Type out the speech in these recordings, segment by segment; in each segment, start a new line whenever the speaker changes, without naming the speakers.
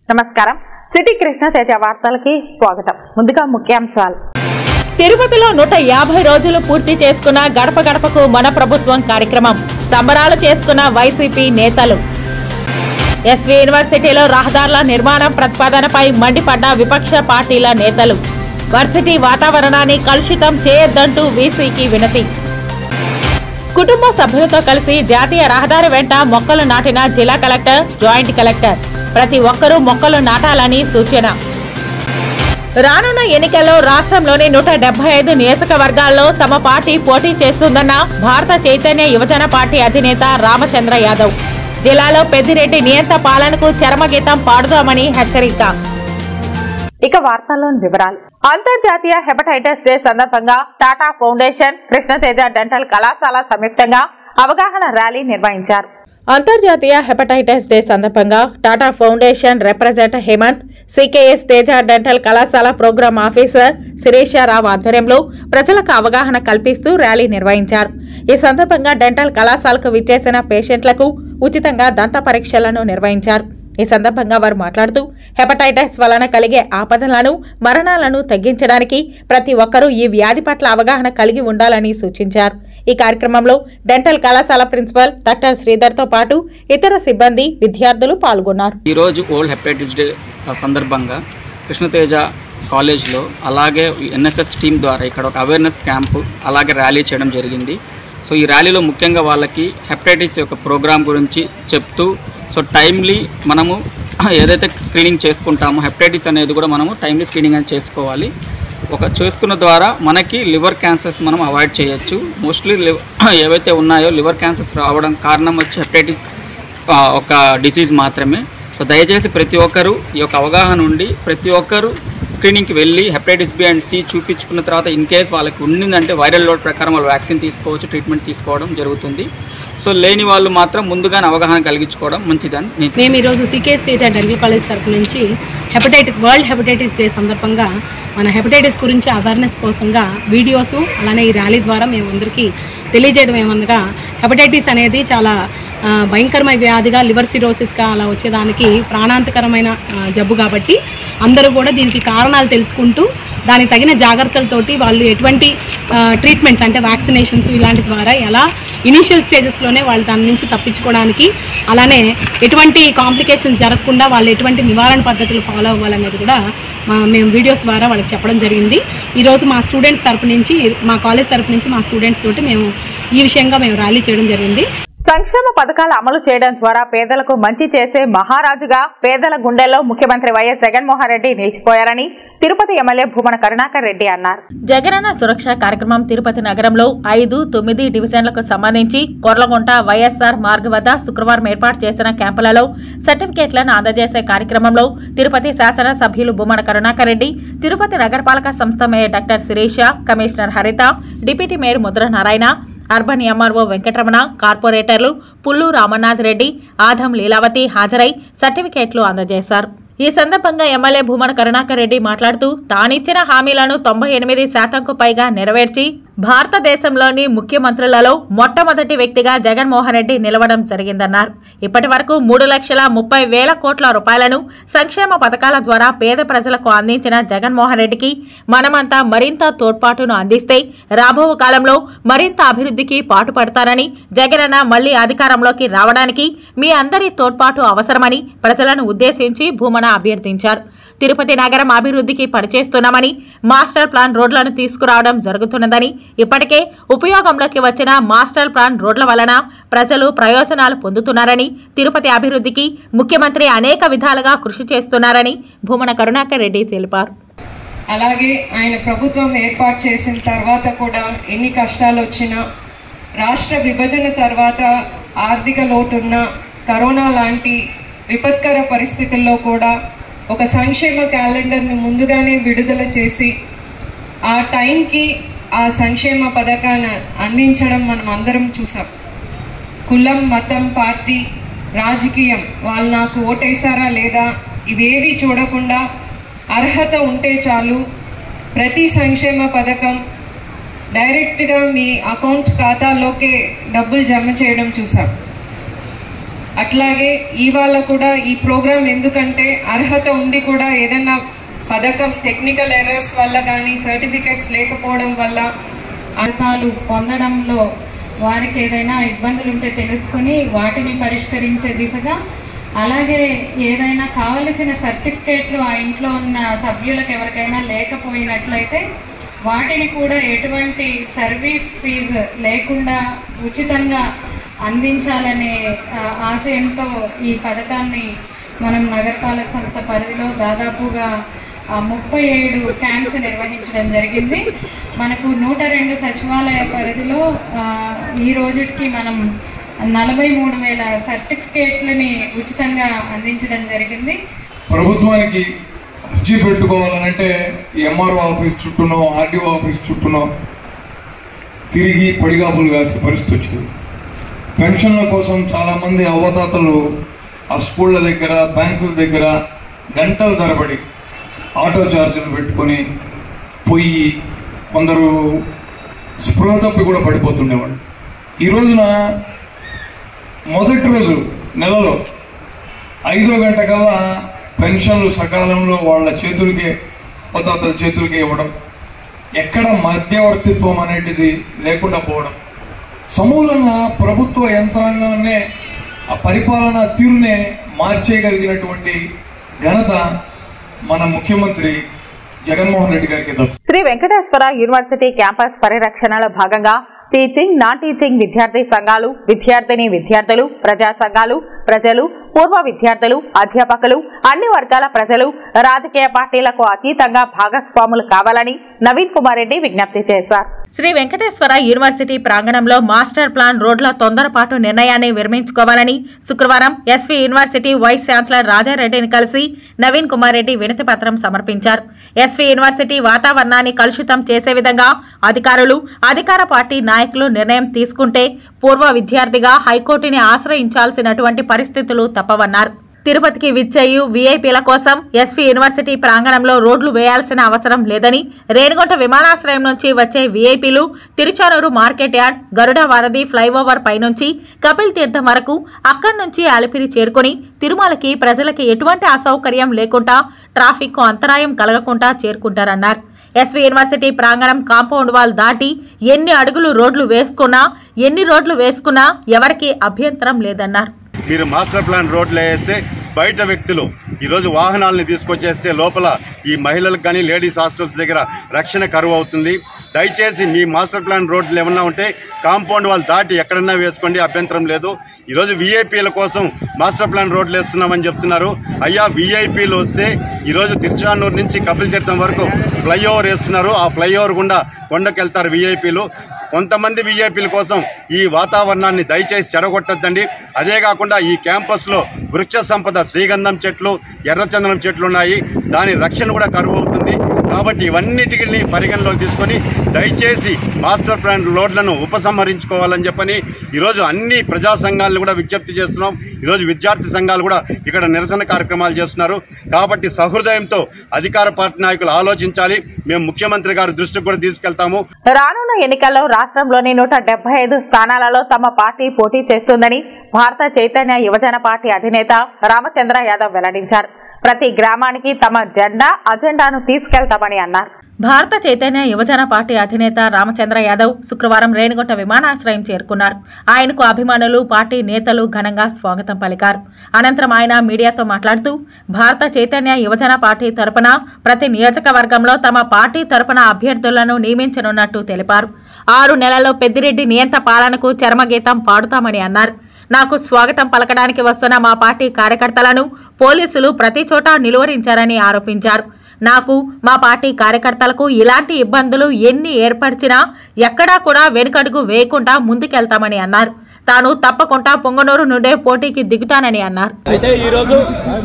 నమస్కారం సిటీ కృష్ణ తేజ వార్తలకి స్వాగతం ముందుగా ముఖ్యాంశాలు
తిరుపతిలో నూట యాభై రోజులు పూర్తి చేసుకున్న గడప గడపకు మన ప్రభుత్వం కార్యక్రమం సంబరాలు చేసుకున్న వైసీపీ నేతలు ఎస్వి యూనివర్సిటీలో రహదారుల నిర్మాణం ప్రతిపాదనపై మండిపడ్డ విపక్ష పార్టీల నేతలు వర్సిటీ వాతావరణాన్ని కలుషితం చేయొద్దంటూ వీసీకి వినతి కుటుంబ సభ్యులతో కలిసి జాతీయ రహదారి వెంట మొక్కలు నాటిన జిల్లా కలెక్టర్ జాయింట్ కలెక్టర్ ప్రతి ఒక్కరూ మొక్కలు నాటాలని సూచన రానున్న ఎన్నికల్లో రాష్ట్రంలోని నూట డెబ్బై ఐదు నియోజకవర్గాల్లో తమ పార్టీ పోటీ చేస్తుందన్న భారత చైతన్య యువజన పార్టీ అధినేత రామచంద్ర యాదవ్ జిల్లాలో పెద్దిరెడ్డి నియంత పాలనకు చరమగీతం పాడుదామని హెచ్చరిక
ఇక వార్తల్లోని వివరాలు అంతర్జాతీయ హెపటైటిస్ డే సందర్భంగా టాటా ఫౌండేషన్ కృష్ణతేజ డెంటల్ కళాశాల సంయుక్తంగా అవగాహన ర్యాలీ నిర్వహించారు
అంతర్జాతీయ హెపటైటిస్ డే సందర్భంగా Tata foundation represent Hemanth CKS Teja dental కళాశాల ప్రోగ్రామ్ ఆఫీసర్ శిరీషారావు ఆధ్వర్యంలో ప్రజలకు అవగాహన కల్పిస్తూ ర్యాలీ నిర్వహించారు ఈ సందర్భంగా డెంటల్ కళాశాలకు విచ్చేసిన పేషెంట్లకు ఉచితంగా దంత పరీక్షలను నిర్వహించారు ఈ సందర్భంగా వారు మాట్లాడుతూ హెపటైటిస్ వలన కలిగే ఆపదలను మరణాలను తగ్గించడానికి ప్రతి ఒక్కరూ ఈ వ్యాధి పట్ల అవగాహన కలిగి ఉండాలని సూచించారు ఈ కార్యక్రమంలో డెంటల్ కళాశాల ప్రిన్సిపల్ డాక్టర్ శ్రీధర్తో పాటు ఇతర సిబ్బంది విద్యార్థులు పాల్గొన్నారు
ఈరోజు ఓల్డ్ హెపటైటిస్ డే సందర్భంగా కృష్ణతేజ కాలేజ్లో అలాగే ఎన్ఎస్ఎస్ టీం ద్వారా ఇక్కడ ఒక అవేర్నెస్ క్యాంపు అలాగే ర్యాలీ చేయడం జరిగింది సో ఈ ర్యాలీలో ముఖ్యంగా వాళ్ళకి హెపటైటిస్ యొక్క ప్రోగ్రామ్ గురించి చెప్తూ సో టైమ్లీ మనము ఏదైతే స్క్రీనింగ్ చేసుకుంటామో హెపటైటిస్ అనేది కూడా మనము టైమ్లీ స్క్రీనింగ్ అనేది చేసుకోవాలి ఒక చేసుకున్న ద్వారా మనకి లివర్ క్యాన్సర్స్ మనం అవాయిడ్ చేయొచ్చు మోస్ట్లీ ఏవైతే ఉన్నాయో లివర్ క్యాన్సర్స్ రావడం కారణం వచ్చి హెపటైటిస్ ఆ, ఒక డిసీజ్ మాత్రమే సో దయచేసి ప్రతి ఒక్కరు ఈ యొక్క అవగాహన ఉండి ప్రతి ఒక్కరు స్క్రీనింగ్కి వెళ్ళి హెపటైటిస్ బి అండ్ సి చూపించుకున్న తర్వాత ఇన్ కేస్ వాళ్ళకి ఉండిందంటే వైరల్ లోడ్ ప్రకారం వాళ్ళు వ్యాక్సిన్ తీసుకోవచ్చు ట్రీట్మెంట్ తీసుకోవడం జరుగుతుంది సో లేని వాళ్ళు మాత్రం ముందుగానే అవగాహన కలిగించుకోవడం మంచిదని నేను
మేము ఈరోజు సికేఎస్ తేజ డెంటల్ కాలేజ్ తరపు నుంచి హెపటైటిస్ వరల్డ్ హెపటైటిస్ డే సందర్భంగా మన హెపటైటిస్ గురించి అవేర్నెస్ కోసంగా వీడియోస్ అలానే ఈ ర్యాలీ ద్వారా మేము అందరికీ తెలియజేయడం ఏమనగా హెపటైటిస్ అనేది చాలా ఆ, భయంకరమైన వ్యాధిగా లివర్ సిరోసిస్గా అలా వచ్చేదానికి ప్రాణాంతకరమైన ఆ, జబ్బు కాబట్టి అందరూ కూడా దీనికి కారణాలు తెలుసుకుంటూ దానికి తగిన జాగ్రత్తలతోటి వాళ్ళు ఎటువంటి ట్రీట్మెంట్స్ అంటే వ్యాక్సినేషన్స్ ఇలాంటి ద్వారా ఎలా ఇనీషియల్ స్టేజెస్లోనే వాళ్ళు దాని నుంచి తప్పించుకోవడానికి అలానే ఎటువంటి కాంప్లికేషన్స్ జరగకుండా వాళ్ళు ఎటువంటి నివారణ పద్ధతులు ఫాలో అవ్వాలనేది కూడా మా మేము వీడియోస్ ద్వారా వాళ్ళకి చెప్పడం జరిగింది ఈరోజు మా స్టూడెంట్స్ తరపు నుంచి మా కాలేజ్ తరపు నుంచి మా స్టూడెంట్స్ తోటి మేము ఈ విషయంగా మేము ర్యాలీ చేయడం జరిగింది
సంక్షేమ పథకాలు అమలు చేయడం ద్వారా పేదలకు మంచి చేసే మహారాజుగా పేదల గుండెల్లో ముఖ్యమంత్రి వైఎస్ జగన్మోహన్ రెడ్డి నిలిచిపోయారని తిరుపతి ఎమ్మెల్యే భూమన కరుణాకర్ రెడ్డి అన్నారు
జగనన్న సురక్ష కార్యక్రమం తిరుపతి నగరంలో ఐదు తొమ్మిది డివిజన్లకు సంబంధించి కొర్లగుంట వైఎస్ఆర్ మార్గ్ వద్ద శుక్రవారం ఏర్పాటు చేసిన క్యాంపులలో సర్టిఫికేట్లను అందజేసే కార్యక్రమంలో తిరుపతి శాసన సభ్యులు బొమ్మన కరుణాకర్ రెడ్డి తిరుపతి నగరపాలక సంస్థ mayor doctor Sirisha commissioner Haritha deputy mayor Mudra Narayana urban MRO Venkataramana కార్పొరేటర్లు పుల్లు రామనాథ్ రెడ్డి ఆధం లీలావతి హాజరై సర్టిఫికేట్లు అందజేశారు ఈ సందర్భంగా ఎమ్మెల్యే భూమన కరుణాకర్ రెడ్డి మాట్లాడుతూ తానిచ్చిన హామీలను తొంభై ఎనిమిది శాతంకు పైగా నెరవేర్చి భారతదేశంలోని ముఖ్యమంత్రులలో మొట్టమొదటి వ్యక్తిగా జగన్మోహన్ రెడ్డి నిలవడం జరిగిందన్నారు ఇప్పటి వరకు మూడు లక్షల ముప్పై వేల కోట్ల రూపాయలను సంక్షేమ పథకాల ద్వారా పేద ప్రజలకు అందించిన జగన్మోహన్ రెడ్డికి మనమంతా మరింత తోడ్పాటును అందిస్తే రాబో కాలంలో మరింత అభివృద్ధికి పాటుపడతారని జగనన్న మళ్లీ అధికారంలోకి రావడానికి మీ అందరి తోడ్పాటు అవసరమని ప్రజలను ఉద్దేశించి భూమన అభ్యర్థించారు తిరుపతి నగరం అభివృద్ధికి పనిచేస్తున్నామని మాస్టర్ ప్లాన్ రోడ్లను తీసుకురావడం జరుగుతున్నదని ఇప్పటికే ఉపయోగంలోకి వచ్చిన మాస్టర్ ప్లాన్ రోడ్ల వలన ప్రజలు ప్రయోజనాలు పొందుతున్నారని తిరుపతి అభివృద్ధికి ముఖ్యమంత్రి అనేక విధాలుగా కృషి చేస్తున్నారని భూమన కరుణాకర్ రెడ్డి తెలిపారు
అలాగే ఆయన ప్రభుత్వం ఏర్పాటు చేసిన తర్వాత కూడా ఎన్ని కష్టాలు వచ్చినా రాష్ట్ర విభజన తర్వాత ఆర్థిక లోటున్న కరోనా లాంటి విపత్కర పరిస్థితుల్లో కూడా ఒక సంక్షేమ క్యాలెండర్ను ముందుగానే విడుదల చేసి ఆ టైంకి ఆ సంక్షేమ పథకాన్ని అందించడం మనం అందరం చూసాం కులం మతం పార్టీ రాజకీయం వాళ్ళు నాకు ఓటేశారా లేదా ఇవేవి చూడకుండా అర్హత ఉంటే చాలు ప్రతి సంక్షేమ పథకం డైరెక్ట్గా మీ అకౌంట్ ఖాతాలోకే డబ్బులు జమ చేయడం చూసాం అట్లాగే ఇవాళ కూడా ఈ ప్రోగ్రాం ఎందుకంటే అర్హత ఉండి కూడా ఏదైనా పథకం టెక్నికల్ ఎర్రర్స్ వల్ల కానీ సర్టిఫికెట్స్ లేకపోవడం వల్ల
పథకాలు పొందడంలో వారికి ఏదైనా ఇబ్బందులు ఉంటే తెలుసుకొని వాటిని పరిష్కరించే దిశగా అలాగే ఏదైనా కావలసిన సర్టిఫికేట్లు ఆ ఇంట్లో ఉన్న సభ్యులకు ఎవరికైనా లేకపోయినట్లయితే వాటిని కూడా ఎటువంటి సర్వీస్ ఫీజు లేకుండా ఉచితంగా అందించాలనే ఆ, ఆశయంతో ఈ పథకాన్ని మనం నగరపాలక సంస్థ పరిధిలో దాదాపుగా ఆ, ముప్పై ఏడు క్యాంప్స్ నిర్వహించడం జరిగింది మనకు నూట రెండు సచివాలయ పరిధిలో ఆ, ఈ రోజుకి మనం నలభై మూడు వేల సర్టిఫికేట్లని ఉచితంగా అందించడం జరిగింది
ప్రభుత్వానికి అర్జీ పెట్టుకోవాలనంటే ఎంఆర్ఓ ఆఫీస్ చుట్టూనో ఆర్డీఓ ఆఫీస్ చుట్టూనో తిరిగి పడిగాపులు కాసే పరిస్థితి వచ్చింది పెన్షన్ల కోసం చాలామంది అవ్వతాతలు ఆ స్కూళ్ళ దగ్గర బ్యాంకుల దగ్గర గంటల తరబడి ఆటో ఛార్జీలు పెట్టుకొని పొయ్యి కొందరు స్పృహ తప్పి కూడా పడిపోతుండేవాళ్ళు ఈ రోజున మొదటి రోజు నెలలో ఐదో గంట కల్లా పెన్షన్లు సకాలంలో వాళ్ళ చేతులకే పొద్దాతల చేతులకే ఇవ్వడం ఎక్కడ మధ్యవర్తిత్వం అనేటిది లేకుండా పోవడం సమూలంగా ప్రభుత్వ యంత్రాంగాన్నే ఆ పరిపాలనా తీరునే మార్చేయగలిగినటువంటి ఘనత మన ముఖ్యమంత్రి జగన్మోహన్ రెడ్డి గారికి దక్కు
శ్రీ వెంకటేశ్వర యూనివర్సిటీ క్యాంపస్ పరిరక్షణలో భాగంగా టీచింగ్ నాన్ టీచింగ్ విద్యార్థి సంఘాలు విద్యార్థిని విద్యార్థులు ప్రజా సంఘాలు ప్రజలు పూర్వ విద్యార్థులు అధ్యాపకులు అన్ని వర్గాల ప్రజలు రాజకీయ పార్టీలకు అతీతంగా భాగస్వాములు కావాలని నవీన్ కుమార్ రెడ్డి విజ్ఞప్తి చేశారు
శ్రీ వెంకటేశ్వర యూనివర్సిటీ ప్రాంగణంలో మాస్టర్ ప్లాన్ రోడ్ల తొందరపాటు నిర్ణయాన్ని విరమించుకోవాలని శుక్రవారం ఎస్వీ యూనివర్సిటీ వైస్ ఛాన్సలర్ రాజారెడ్డిని కలిసి నవీన్ కుమార్ రెడ్డి వినతి పత్రం సమర్పించారు ఎస్వీ యూనివర్సిటీ వాతావరణాన్ని కలుషితం చేసే విధంగా అధికారులు అధికార పార్టీ నాయకులు నిర్ణయం తీసుకుంటే పూర్వ విద్యార్థిగా హైకోర్టుని ఆశ్రయించాల్సినటువంటి పరిస్థితులు తప్పవన్నారు తిరుపతికి విచ్చేయు వీఐపీల కోసం ఎస్వీ యూనివర్సిటీ ప్రాంగణంలో రోడ్లు వేయాల్సిన అవసరం లేదని రేణిగుంట విమానాశ్రయం నుంచి వచ్చే వీఐపీలు Tiruchanur market yard Garuda Varadhi flyover పైనుంచి కపిల్ తీర్థం వరకు అక్కడి నుంచి అలిపిరి చేరుకుని తిరుమలకి ప్రజలకి ఎటువంటి అసౌకర్యం లేకుండా ట్రాఫిక్ అంతరాయం కలగకుండా చేరుకుంటారన్నారు ఎస్వీ యూనివర్సిటీ ప్రాంగణం కాంపౌండ్ వాల్ దాటి ఎన్ని అడుగులు రోడ్లు వేసుకున్నా ఎన్ని రోడ్లు వేసుకున్నా ఎవరికీ అభ్యంతరం లేదన్నారు
మీరు మాస్టర్ ప్లాన్ రోడ్లు వేస్తే బయట వ్యక్తులు ఈరోజు వాహనాలని తీసుకొచ్చేస్తే లోపల ఈ మహిళలకు కానీ లేడీస్ హాస్టల్స్ దగ్గర రక్షణ కరువు అవుతుంది దయచేసి మీ మాస్టర్ ప్లాన్ రోడ్లు ఏమన్నా ఉంటే కాంపౌండ్ వాళ్ళు దాటి ఎక్కడన్నా వేసుకోండి అభ్యంతరం లేదు ఈరోజు వీఐపీల కోసం మాస్టర్ ప్లాన్ రోడ్లు వేస్తున్నామని చెప్తున్నారు అయ్యా వీఐపీలు వస్తే ఈరోజు తిరుచానూరు నుంచి కపిల్ తీర్థం వరకు ఫ్లైఓవర్ వేస్తున్నారు ఆ ఫ్లైఓవర్ గుండా కొండకు వెళ్తారు వీఐపీలు కొంతమంది వీఐపీల కోసం ఈ వాతావరణాన్ని దయచేసి చెడగొట్టద్దండి అదే కాకుండా ఈ క్యాంపస్లో వృక్ష సంపద శ్రీగంధం చెట్లు ఎర్రచందనం చెట్లు ఉన్నాయి దాని రక్షణ కూడా కరువు అవుతుంది కాబట్టి ఇవన్నిటిని పరిగణలోకి తీసుకొని దయచేసి మాస్టర్ ప్లాన్ రోడ్లను ఉపసంహరించుకోవాలని చెప్పని ఈరోజు అన్ని ప్రజా సంఘాలను కూడా విజ్ఞప్తి చేస్తున్నాం ఈరోజు విద్యార్థి సంఘాలు కూడా ఇక్కడ నిరసన కార్యక్రమాలు చేస్తున్నారు కాబట్టి సహృదయంతో అధికార పార్టీ నాయకులు ఆలోచించాలి మేము ముఖ్యమంత్రి గారి దృష్టికి కూడా తీసుకెళ్తాము
రానున్న ఎన్నికల్లో రాష్ట్రంలోని నూట డెబ్బై ఐదు స్థానాలలో తమ పార్టీ పోటీ చేస్తుందని భారత చైతన్య యువజన పార్టీ అధినేత రామచంద్ర యాదవ్ వెల్లడించారు ప్రతి గ్రామానికి తమ జెండా అజెండాను తీసుకెళ్తామని అన్నారు
భారత చైతన్య యువజన పార్టీ అధినేత రామచంద్ర యాదవ్ శుక్రవారం రేణిగుంట విమానాశ్రయం చేరుకున్నారు ఆయనకు అభిమానులు పార్టీ నేతలు ఘనంగా స్వాగతం పలికారు అనంతరం ఆయన మీడియాతో మాట్లాడుతూ భారత చైతన్య యువజన పార్టీ తరపున ప్రతి నియోజకవర్గంలో తమ పార్టీ తరపున అభ్యర్థులను నియమించనున్నట్టు తెలిపారు ఆరు నెలల్లో పెద్దిరెడ్డి నియంత పాలనకు చర్మగీతం పాడుతామని అన్నారు నాకు స్వాగతం పలకడానికి వస్తున్న మా పార్టీ కార్యకర్తలను పోలీసులు ప్రతి చోట నిలువరించారని ఆరోపించారు నాకు మా పార్టీ కార్యకర్తలకు ఇలాంటి ఇబ్బందులు ఎన్ని ఏర్పరిచినా ఎక్కడా కూడా వెనుకడుగు వేయకుండా ముందుకెళ్తామని అన్నారు తాను తప్పకుండా పొంగనూరు నుండే పోటీకి దిగుతానని అన్నారు
అయితే ఈరోజు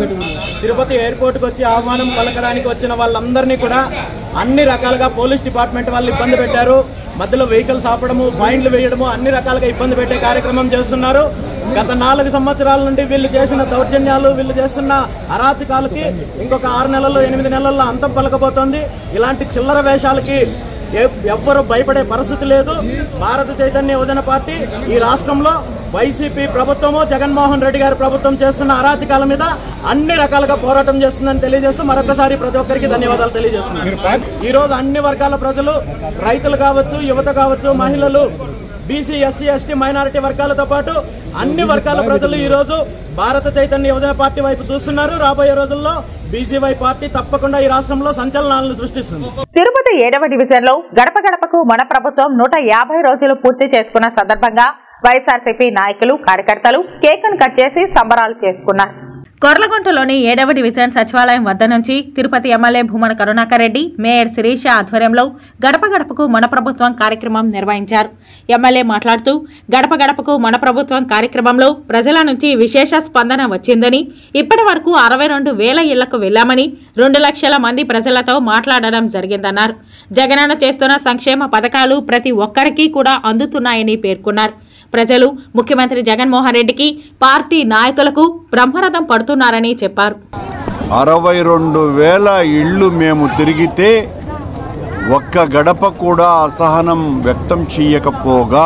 తిరుపతి ఎయిర్పోర్ట్కి వచ్చి ఆహ్వానం పలకడానికి వచ్చిన వాళ్ళందరినీ కూడా అన్ని రకాలుగా పోలీస్ డిపార్ట్మెంట్ వాళ్ళు ఇబ్బంది పెట్టారు మధ్యలో వెహికల్స్ ఆపడము ఫైన్లు వేయడము అన్ని రకాలుగా ఇబ్బంది పెట్టే కార్యక్రమం చేస్తున్నారు గత నాలుగు సంవత్సరాల నుండి వీళ్ళు చేసిన దౌర్జన్యాలు వీళ్ళు చేస్తున్న అరాచకాలకి ఇంకొక ఆరు నెలల్లో ఎనిమిది నెలల్లో అంతం పలకబోతోంది ఇలాంటి చిల్లర వేషాలకి ఎ- ఎవ్వరు భయపడే పరిస్థితి లేదు భారత చైతన్య యువజన పార్టీ ఈ రాష్ట్రంలో వైసీపీ ప్రభుత్వము జగన్మోహన్ రెడ్డి గారి ప్రభుత్వం చేస్తున్న అరాచకాల మీద అన్ని రకాలుగా పోరాటం చేస్తుందని తెలియజేస్తూ మరొకసారి ప్రతి ఒక్కరికి ధన్యవాదాలు తెలియజేస్తున్నాను ఈ రోజు అన్ని వర్గాల ప్రజలు రైతులు కావచ్చు యువత కావచ్చు మహిళలు బీసీ ఎస్సీ ఎస్టీ మైనారిటీ వర్గాలతో పాటు అన్ని వర్గాల ప్రజలు ఈ రోజు భారత చైతన్య యువజన పార్టీ వైపు చూస్తున్నారు రాబోయే రోజుల్లో బీసీవై పార్టీ తప్పకుండా ఈ రాష్ట్రంలో సంచలనాలను సృష్టిస్తుంది
తిరుపతి ఏడవ డివిజన్ లో గడప గడపకు మన ప్రభుత్వం నూట యాభై రోజులు పూర్తి చేసుకున్న సందర్భంగా వైఎస్ఆర్సీపీ నాయకులు కార్యకర్తలు కేకును కట్ చేసి సంబరాలు చేసుకున్నారు
కొర్లగుంటలోని ఏడవ డివిజన్ సచివాలయం వద్ద నుంచి తిరుపతి ఎమ్మెల్యే భూమన కరుణాకర్ రెడ్డి మేయర్ శిరీష ఆధ్వర్యంలో గడప గడపకు మన ప్రభుత్వం కార్యక్రమం నిర్వహించారు ఎమ్మెల్యే మాట్లాడుతూ గడప గడపకు మన ప్రభుత్వం కార్యక్రమంలో ప్రజల నుంచి విశేష స్పందన వచ్చిందని ఇప్పటి వరకు అరవై రెండు వేల ఇళ్లకు వెళ్లామని రెండు లక్షల మంది ప్రజలతో మాట్లాడడం జరిగిందన్నారు జగనన్న చేస్తున్న సంక్షేమ పథకాలు ప్రతి ఒక్కరికి కూడా అందుతున్నాయని పేర్కొన్నారు ప్రజలు ముఖ్యమంత్రి జగన్మోహన్ రెడ్డికి పార్టీ నాయకులకు బ్రహ్మరథం పడుతున్నారని చెప్పారు
అరవై రెండు వేల ఇళ్ళు మేము తిరిగితే ఒక్క గడప కూడా అసహనం వ్యక్తం చేయకపోగా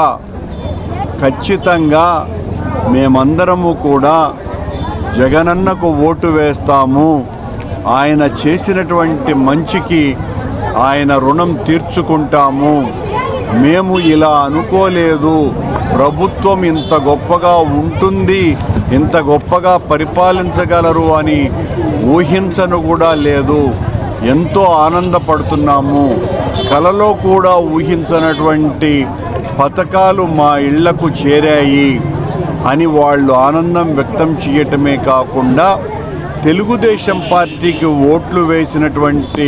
ఖచ్చితంగా మేమందరము కూడా జగనన్నకు ఓటు వేస్తాము ఆయన చేసినటువంటి మంచికి ఆయన రుణం తీర్చుకుంటాము మేము ఇలా అనుకోలేదు ప్రభుత్వం ఇంత గొప్పగా ఉంటుంది ఇంత గొప్పగా పరిపాలించగలరు అని ఊహించను కూడా లేదు ఎంతో ఆనందపడుతున్నాము కలలో కూడా ఊహించనటువంటి పథకాలు మా ఇళ్లకు చేరాయి అని వాళ్ళు ఆనందం వ్యక్తం చేయటమే కాకుండా తెలుగుదేశం పార్టీకి ఓట్లు వేసినటువంటి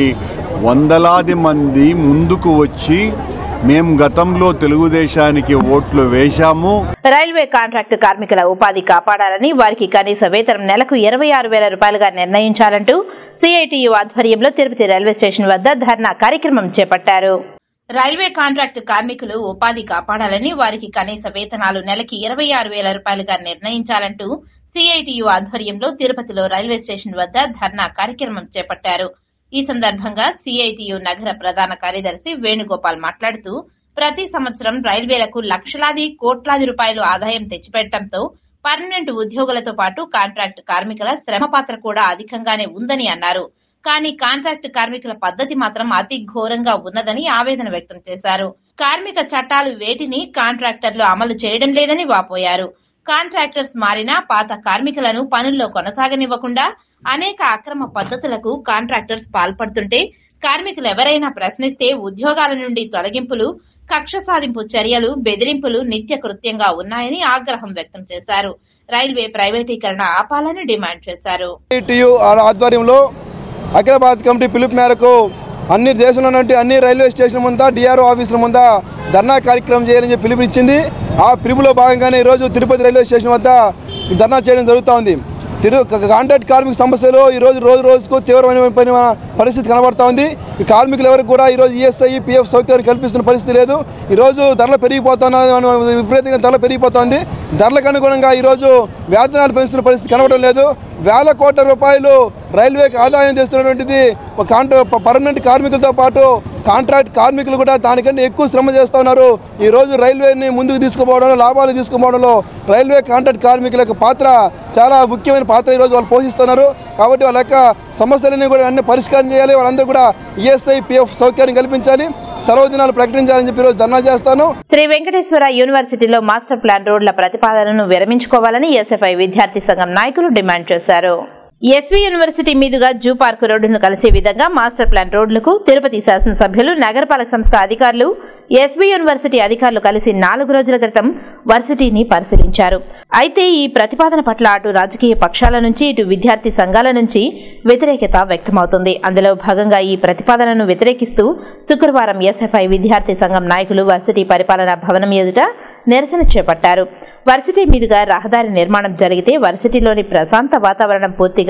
వందలాది మంది ముందుకు వచ్చి మేం గతంలో తెలుగుదేశానికి ఓట్లు వేశాము
రైల్వే కాంట్రాక్టు కార్మికుల ఉపాధి కాపాడాలని వారికి కనీస వేతనం నెలకు ఇరవై ఆరు వేల రూపాయలుగా నిర్ణయించాలంటూ సిఐటియు ఆధ్వర్యంలో తిరుపతి రైల్వే స్టేషన్ వద్ద ధర్నా కార్యక్రమం చేపట్టారు రైల్వే కాంట్రాక్టు కార్మికులు ఉపాధి కాపాడాలని వారికి కనీస వేతనాలు నెలకి ఇరవై ఆరు వేల రూపాయలుగా నిర్ణయించాలంటూ సిఐటియు ఆధ్వర్యంలో తిరుపతిలో రైల్వే స్టేషన్ వద్ద ధర్నా కార్యక్రమం చేపట్టారు ఈ సందర్భంగా సిఐటియు నగర ప్రధాన కార్యదర్శి వేణుగోపాల్ మాట్లాడుతూ ప్రతి సంవత్సరం రైల్వేలకు లక్షలాది కోట్లాది రూపాయలు ఆదాయం తెచ్చిపెట్టడంతో పర్మనెంట్ ఉద్యోగులతో పాటు కాంట్రాక్ట్ కార్మికుల శ్రమ పాత్ర కూడా అధికంగానే ఉందని అన్నారు కానీ కాంట్రాక్ట్ కార్మికుల పద్ధతి మాత్రం అతి ఘోరంగా ఉన్నదని ఆవేదన వ్యక్తం చేశారు కార్మిక చట్టాలు వేటిని కాంట్రాక్టర్లు అమలు చేయడం లేదని వాపోయారు కాంట్రాక్టర్స్ మారినా పాత కార్మికులను పనుల్లో కొనసాగనివ్వకుండా అనేక అక్రమ పద్ధతులకు కాంట్రాక్టర్స్ పాల్పడుతుంటే కార్మికులు ఎవరైనా ప్రశ్నిస్తే ఉద్యోగాల నుండి తొలగింపులు కక్ష సాధింపు చర్యలు బెదిరింపులు నిత్య కృత్యంగా ఉన్నాయని ఆగ్రహం వ్యక్తం చేశారు రైల్వే ప్రైవేటీకరణ ఆపాలని డిమాండ్ చేశారు
టీయు ఆధ్వర్యంలో అఖిల భారత కమిటీ పిలుపు మేరకు అన్ని దేశంలో నుండి అన్ని రైల్వే స్టేషన్ ముందా డిఆర్ఓ ఆఫీసుల ముందా ధర్నా కార్యక్రమం చేయాలని చెప్పి పిలుపునిచ్చింది ఆ పిలుపులో భాగంగానే ఈరోజు తిరుపతి రైల్వే స్టేషన్ వద్ద ధర్నా చేయడం జరుగుతూ ఉంది తిరు కాంట్రాక్ట్ కార్మిక సమస్యలు ఈ రోజు రోజు రోజుకు తీవ్రమైన పరి- పరిస్థితి కనబడతా ఉంది ఈ కార్మికులు ఎవరికి కూడా ఈరోజు ఈఎస్ఐ పిఎఫ్ సౌకర్యం కల్పిస్తున్న పరిస్థితి లేదు ఈరోజు ధరలు పెరిగిపోతున్న విపరీతంగా ధరలు పెరిగిపోతుంది ధరలకు అనుగుణంగా ఈరోజు వేతనాలు పెంచుతున్న పరిస్థితి కనబడడం లేదు వేల కోట్ల రూపాయలు రైల్వేకి ఆదాయం తెస్తున్నటువంటిది కాంట్రా పర్మనెంట్ కార్మికులతో పాటు కాంట్రాక్ట్ కార్మికులు కూడా దానికంటే ఎక్కువ శ్రమ చేస్తూ ఉన్నారు ఈ రోజు రైల్వేని ముందుకు తీసుకుపోవడంలో లాభాలు తీసుకుపోవడంలో రైల్వే కాంట్రాక్ట్ కార్మికుల యొక్క పాత్ర చాలా ముఖ్యమైన పాత్ర ఈరోజు వాళ్ళు పోషిస్తున్నారు కాబట్టి వాళ్ళ యొక్క సమస్యలన్నీ కూడా అన్ని పరిష్కారం చేయాలి వాళ్ళందరూ కూడా ఈఎస్ఐ పిఎఫ్ సౌకర్యం కల్పించాలి సెలవు దినాలు ప్రకటించాలని చెప్పి ఈరోజు ధర్నా చేస్తాను
శ్రీ వెంకటేశ్వర యూనివర్సిటీలో మాస్టర్ ప్లాన్ రోడ్ల ప్రతిపాదనను విరమించుకోవాలని ఎస్ఎఫ్ఐ విద్యార్థి సంఘం నాయకులు డిమాండ్ చేశారు ఎస్వి యూనివర్సిటీ మీదుగా జూ పార్క్ రోడ్డును కలిసే విధంగా మాస్టర్ ప్లాన్ రోడ్లకు తిరుపతి శాసనసభ్యులు నగరపాలక సంస్థ అధికారులు ఎస్వి యూనివర్సిటీ అధికారులు కలిసి నాలుగు రోజుల క్రితం వర్సిటీని పరిశీలించారు అయితే ఈ ప్రతిపాదన పట్ల అటు రాజకీయ పక్షాల నుంచి ఇటు విద్యార్థి సంఘాల నుంచి వ్యతిరేకత వ్యక్తమవుతుంది అందులో భాగంగా ఈ ప్రతిపాదనను వ్యతిరేకిస్తూ శుక్రవారం ఎస్ఎఫ్ఐ విద్యార్థి సంఘం నాయకులు వర్సిటీ పరిపాలనా భవనం ఎదుట నిరసన చేపట్టారు వర్సిటీ మీదుగా రహదారి నిర్మాణం జరిగితే వర్సిటీలోని ప్రశాంత వాతావరణం పూర్తిగా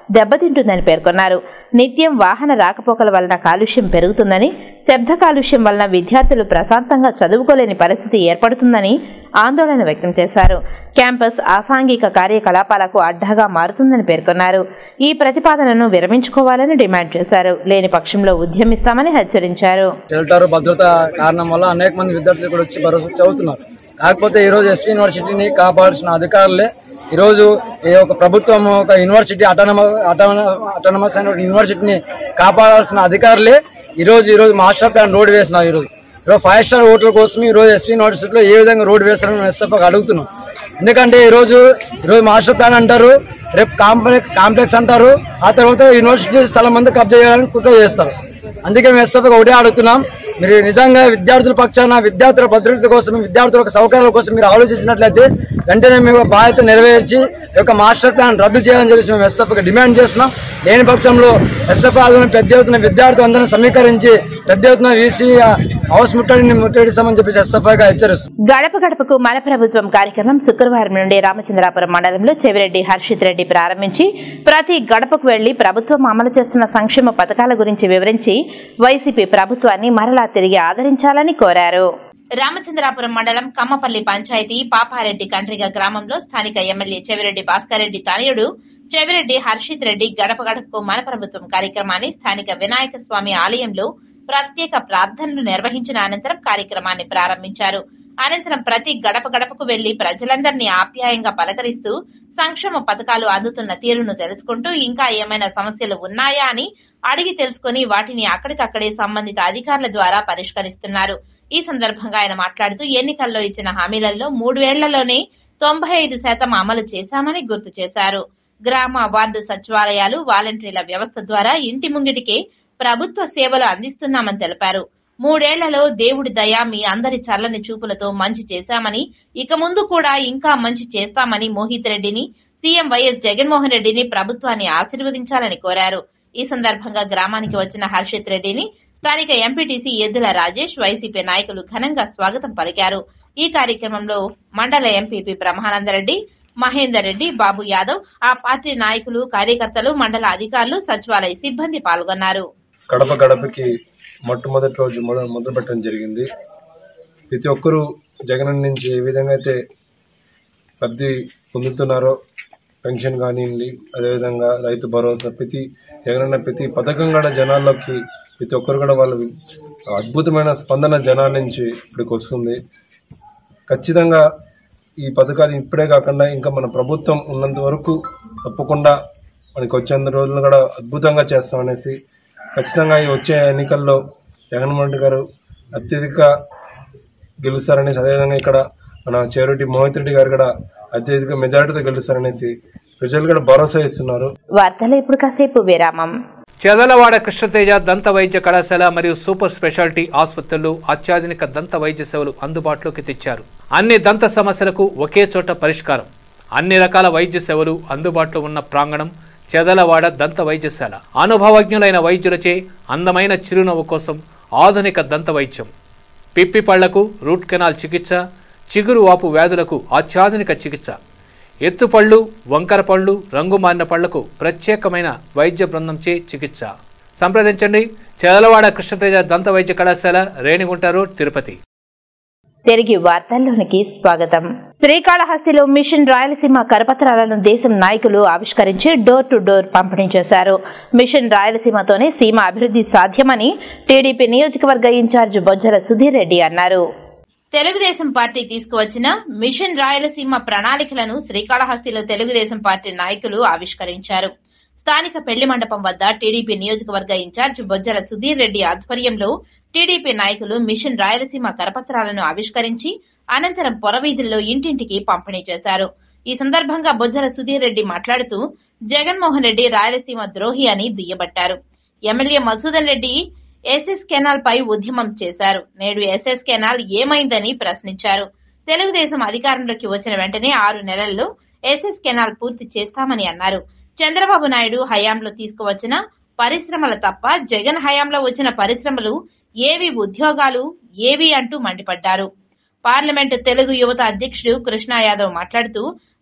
దెబ్బతింటుందని పేర్కొన్నారు నిత్యం వాహన రాకపోకల వలన కాలుష్యం పెరుగుతుందని శబ్ద కాలుష్యం వలన విద్యార్థులు ప్రశాంతంగా చదువుకోలేని పరిస్థితి ఏర్పడుతుందని ఆందోళన వ్యక్తం చేశారు క్యాంపస్ అసాంఘిక కార్యకలాపాలకు అడ్డాగా మారుతుందని పేర్కొన్నారు ఈ ప్రతిపాదనను విరమించుకోవాలని డిమాండ్ చేశారు లేని పక్షంలో ఉద్యమిస్తామని హెచ్చరించారు
షెల్టర్ భద్రత కారణం వల్ల అనేక మంది విద్యార్థులు కూడా వచ్చి భరోసా చదువుతున్నారు కాకపోతే ఈరోజు ఎస్పీ యూనివర్సిటీని కాపాడాల్సిన అధికారులే ఈరోజు ఈ ఒక ప్రభుత్వం ఒక యూనివర్సిటీ అటానమ అటానమస్ అయిన ఒక యూనివర్సిటీని కాపాడాల్సిన అధికారులే ఈరోజు ఈరోజు మాస్టర్ ప్లాన్ రోడ్ వేసినారు ఈరోజు ఈరోజు ఫైవ్ స్టార్ హోటల్ కోసం ఈరోజు ఎస్పీ యూనివర్సిటీలో ఏ విధంగా రోడ్ వేస్తారని మేము ఎస్ఎఫ్కి అడుగుతున్నాం ఎందుకంటే ఈరోజు ఈరోజు మాస్టర్ ప్లాన్ అంటారు రేపు కాంప్లెక్స్ కాంప్లెక్స్ అంటారు ఆ తర్వాత యూనివర్సిటీ స్థలం అంతా కబ్జా చేయాలని కుట్ర చేస్తారు అందుకే మేము ఎస్ఎఫ్కి ఒకటే అడుగుతున్నాం మీరు నిజంగా విద్యార్థుల పక్షాన విద్యార్థుల భద్రత కోసం విద్యార్థుల సౌకర్యాల కోసం మీరు ఆలోచించినట్లయితే వెంటనే మేము బాధ్యత నెరవేర్చి ఈ యొక్క మాస్టర్ ప్లాన్ రద్దు చేయాలని చెప్పేసి మేము ఎస్ఎఫ్కి డిమాండ్ చేస్తున్నాం లేని పక్షంలో ఎస్ఎఫ్ ఆధ్వర్యంలో పెద్ద ఎత్తున విద్యార్థులందరినీ సమీకరించి పెద్ద ఎత్తున వీసీ హౌస్ ముట్టడిని ముట్టడిస్తామని చెప్పేసి ఎస్ఎఫ్ఐగా హెచ్చరిస్తుంది
గడప గడపకు మన ప్రభుత్వం కార్యక్రమం శుక్రవారం నుండి రామచంద్రాపురం మండలంలో చెవిరెడ్డి హర్షిత్ రెడ్డి ప్రారంభించి ప్రతి గడపకు వెళ్లి ప్రభుత్వం అమలు చేస్తున్న సంక్షేమ పథకాల గురించి వివరించి వైసీపీ ప్రభుత్వాన్ని మరలా తిరిగి ఆదరించాలని కోరారు రామచంద్రాపురం మండలం కమ్మపల్లి పంచాయతీ పాపారెడ్డి కండ్రిగ గ్రామంలో స్థానిక ఎమ్మెల్యే చెవిరెడ్డి భాస్కర్ రెడ్డి తనయుడు చెవిరెడ్డి హర్షిత్ రెడ్డి గడప గడపకు మన ప్రభుత్వం కార్యక్రమాన్ని స్థానిక వినాయక స్వామి ఆలయంలో ప్రత్యేక ప్రార్థనలు నిర్వహించిన అనంతరం కార్యక్రమాన్ని ప్రారంభించారు అనంతరం ప్రతి గడప గడపకు వెళ్లి ప్రజలందరినీ ఆప్యాయంగా పలకరిస్తూ సంక్షేమ పథకాలు అందుతున్న తీరును తెలుసుకుంటూ ఇంకా ఏమైనా సమస్యలు ఉన్నాయా అని అడిగి తెలుసుకుని వాటిని అక్కడికక్కడే సంబంధిత అధికారుల ద్వారా పరిష్కరిస్తున్నారు ఈ సందర్భంగా ఆయన మాట్లాడుతూ ఎన్నికల్లో ఇచ్చిన హామీలలో మూడేళ్లలోనే తొంభై ఐదు శాతం అమలు చేశామని గుర్తు చేశారు గ్రామ వార్డు సచివాలయాలు వాలంటీర్ల వ్యవస్థ ద్వారా ఇంటి ముంగిటికే ప్రభుత్వ సేవలు అందిస్తున్నామని తెలిపారు మూడేళ్లలో దేవుడి దయ మీ అందరి చల్లని చూపులతో మంచి చేశామని ఇక ముందు కూడా ఇంకా మంచి చేస్తామని మోహిత్ రెడ్డిని సీఎం వైఎస్ జగన్మోహన్ రెడ్డిని ప్రభుత్వాన్ని ఆశీర్వదించాలని కోరారు ఈ సందర్భంగా గ్రామానికి వచ్చిన హర్షిత్ రెడ్డిని స్థానిక ఎంపీటీసీ ఎద్దుల రాజేష్ వైసీపీ నాయకులు ఘనంగా స్వాగతం పలికారు ఈ కార్యక్రమంలో మండల ఎంపీపీ బ్రహ్మానందరెడ్డి మహేందర్ రెడ్డి బాబు యాదవ్ ఆ పార్టీ నాయకులు కార్యకర్తలు మండల అధికారులు సచివాలయ సిబ్బంది పాల్గొన్నారు
గడప గడపకి మొట్టమొదటి రోజు మొదలు మొదలు పెట్టడం జరిగింది ప్రతి ఒక్కరూ జగన్ నుంచి ఏ విధంగా అయితే లబ్ధి పొందుతున్నారో పెన్షన్ కానివ్వండి అదేవిధంగా రైతు భరోసా ప్రతి జగనన్న ప్రతి పథకం కూడా జనాల్లోకి ప్రతి ఒక్కరు కూడా వాళ్ళ అద్భుతమైన స్పందన జనాల నుంచి ఇప్పటికి వస్తుంది ఖచ్చితంగా ఈ పథకాలు ఇప్పుడే కాకుండా ఇంకా మన ప్రభుత్వం ఉన్నంత వరకు తప్పకుండా మనకి వచ్చేంత రోజులు కూడా అద్భుతంగా చేస్తామనేసి ఖచ్చితంగా ఈ వచ్చే ఎన్నికల్లో జగన్మోహన్ రెడ్డి గారు అత్యధిక గెలుస్తారని అదేవిధంగా ఇక్కడ మన చేరుటి మోహిత్ రెడ్డి గారు కూడా అత్యధిక మెజారిటీతో గెలుస్తారనేసి ప్రజలు కూడా భరోసా ఇస్తున్నారు
వార్తలు ఇప్పుడు కాసేపు విరామం
చెదలవాడ కృష్ణతేజ దంత వైద్య కళాశాల మరియు సూపర్ స్పెషాలిటీ ఆసుపత్రులు అత్యాధునిక దంత వైద్య సేవలు అందుబాటులోకి తెచ్చారు అన్ని దంత సమస్యలకు ఒకే చోట పరిష్కారం అన్ని రకాల వైద్య సేవలు అందుబాటులో ఉన్న ప్రాంగణం చెదలవాడ దంత వైద్యశాల అనుభవజ్ఞులైన వైద్యులచే అందమైన చిరునవ్వు కోసం ఆధునిక దంత వైద్యం పిప్పి పళ్లకు రూట్ కెనాల్ చికిత్స చిగురు వాపు వ్యాధులకు అత్యాధునిక చికిత్స ఎత్తుపళ్ళు వంకర పళ్ళు రంగు మారిన పళ్లకు ప్రత్యేకమైన వైద్య బృందంచే చికిత్స సంప్రదించండి చెదలవాడ కృష్ణతేజ దంత వైద్య కళాశాల రేణిగుంట రోడ్ తిరుపతి
తిరిగి వార్తల్లోనికి స్వాగతం శ్రీకాళహస్తిలో మిషన్ రాయలసీమ కరపత్రాలను దేశం నాయకులు ఆవిష్కరించి డోర్ టు డోర్ పంపిణీ చేశారు మిషన్ రాయలసీమతోనే సీమ అభివృద్ధి సాధ్యమని టీడీపీ నియోజకవర్గ ఇన్ఛార్జ్ బొజ్జల సుధీర్ రెడ్డి అన్నారు తెలుగుదేశం పార్టీ తీసుకువచ్చిన మిషన్ రాయలసీమ ప్రణాళికలను శ్రీకాళహస్తిలో తెలుగుదేశం పార్టీ నాయకులు ఆవిష్కరించారు స్థానిక పెళ్లి మండపం వద్ద టీడీపీ నియోజకవర్గ ఇన్ఛార్జ్ బొజ్జల సుధీర్ రెడ్డి ఆధ్వర్యంలో టీడీపీ నాయకులు మిషన్ రాయలసీమ కరపత్రాలను ఆవిష్కరించి అనంతరం పొరవీధుల్లో ఇంటింటికి పంపిణీ చేశారు ఈ సందర్భంగా బొజ్జల సుధీర్ రెడ్డి మాట్లాడుతూ జగన్మోహన్ రెడ్డి రాయలసీమ ద్రోహి అని దుయ్యబట్టారు MLA Masudan Reddy SS canal పై ఉద్యమం చేశారు నేడు ఎస్ఎస్ కెనాల్ ఏమైందని ప్రశ్నించారు తెలుగుదేశం అధికారంలోకి వచ్చిన వెంటనే ఆరు నెలల్లో ఎస్ఎస్ కెనాల్ పూర్తి చేస్తామని అన్నారు చంద్రబాబు నాయుడు హయాంలో తీసుకువచ్చిన పరిశ్రమల తప్ప జగన్ హయాంలో వచ్చిన పరిశ్రమలు ఏవి ఉద్యోగాలు ఏవి అంటూ మండిపడ్డారు పార్లమెంటు తెలుగు యువత అధ్యక్షుడు కృష్ణా యాదవ్ మాట్లాడుతూ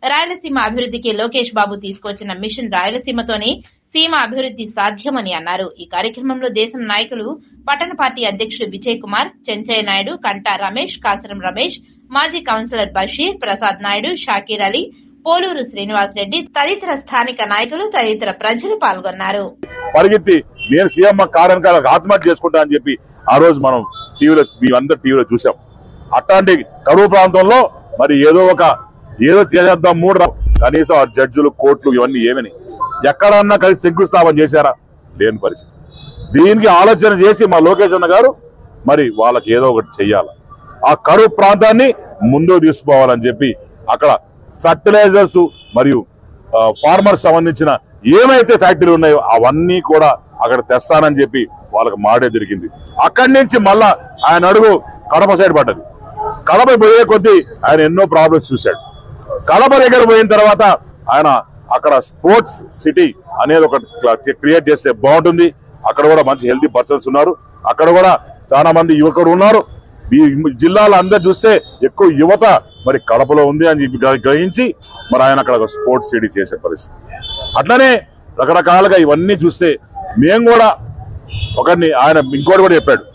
రాయలసీమ అభివృద్ధికి లోకేష్ బాబు తీసుకొచ్చిన మిషన్ రాయలసీమతోనే సీమ అభివృద్ధి సాధ్యమని అన్నారు ఈ కార్యక్రమంలో దేశం నాయకులు పట్టణ పార్టీ అధ్యక్షుడు విజయ్ కుమార్ చెంచయ్య నాయుడు కంటా రమేష్ కాసరం రమేష్ మాజీ కౌన్సిలర్ బషీర్ ప్రసాద్ నాయుడు షాకీర్ అలీ పోలూరు శ్రీనివాసరెడ్డి తదితర స్థానిక నాయకులు తదితర ప్రజలు పాల్గొన్నారు
పరిగెత్తి నేను సీఎం కార్యాలయాలకు ఆత్మహత్య చేసుకుంటా అని చెప్పి ఆ రోజు మనం టీవీలో మేమందరం టీవీలో చూసాం అట్లాంటి కరువు ప్రాంతంలో మరి ఏదో ఒక ఏదో చేసేద్దాం మూడు రా- కనీసం ఆ జడ్జిలు కోర్టులు ఇవన్నీ ఏమని ఎక్కడన్నా కలిసి శంకుస్థాపన చేశారా లేని పరిస్థితి దీనికి ఆలోచన చేసి మా లోకేష్ అన్న గారు మరి వాళ్ళకి ఏదో ఒకటి చెయ్యాలి ఆ కరువు ప్రాంతాన్ని ముందుకు తీసుకుపోవాలని చెప్పి అక్కడ ఫర్టిలైజర్స్ మరియు ఫార్మర్స్ సంబంధించిన ఏమైతే ఫ్యాక్టరీలు ఉన్నాయో అవన్నీ కూడా అక్కడ తెస్తానని చెప్పి వాళ్ళకి మాడే దొరికింది అక్కడి నుంచి మళ్ళా ఆయన అడుగు కడప సైడ్ పడ్డది కడప పోయే కొద్దీ ఆయన ఎన్నో ప్రాబ్లమ్స్ చూశాడు కడప దగ్గర పోయిన తర్వాత ఆయన అక్కడ స్పోర్ట్స్ సిటీ అనేది ఒకటి క్రియేట్ చేస్తే బాగుంటుంది అక్కడ కూడా మంచి హెల్తీ పర్సన్స్ ఉన్నారు అక్కడ కూడా చాలా మంది యువకులు ఉన్నారు ఈ జిల్లాలో అందరు చూస్తే ఎక్కువ యువత మరి కడపలో ఉంది అని చెప్పి గ్ర- గ్రహించి మరి ఆయన అక్కడ ఒక స్పోర్ట్స్ సిటీ చేసే పరిస్థితి అట్లనే రకరకాలుగా ఇవన్నీ చూస్తే మేము కూడా ఒకరిని ఆయన ఇంకోటి కూడా చెప్పాడు